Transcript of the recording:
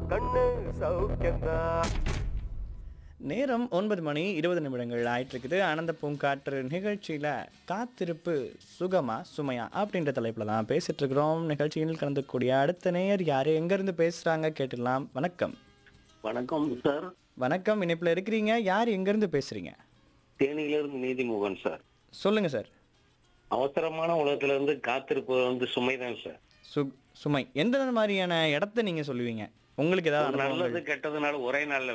கண்ணு சௌக்கியம்தான் நேரம் ஒன்பது மணி இருபது நிமிடங்கள் ஆயிட்டு இருக்குது ஆனந்த பூங்காற்று நிகழ்ச்சியில் காத்திருப்பு சுகமா சுமையா அப்படின்ற தலைப்பில் தான் பேசிட்டு இருக்கிறோம் நிகழ்ச்சியில் கலந்துக்கூடிய அடுத்த நேயர் யார் எங்கேருந்து பேசுகிறாங்க கேட்டுடலாம் வணக்கம் வணக்கம் சார் வணக்கம் இணைப்பில் இருக்கிறீங்க யார் எங்கேருந்து பேசுகிறீங்க தேனியிலிருந்து நீதிமோகன் சார் சொல்லுங்கள் சார் அவசரமான உலகத்துல இருந்து காத்திருப்பது வந்து சுமைதான் சார் சு சுமை எந்த மாதிரியான இடத்த நீங்கள் சொல்லுவீங்க உங்களுக்கு ஏதாவது ஒரு அனுபவங்கள்? நல்லது கெட்டதுனால ஒரே நாள்ல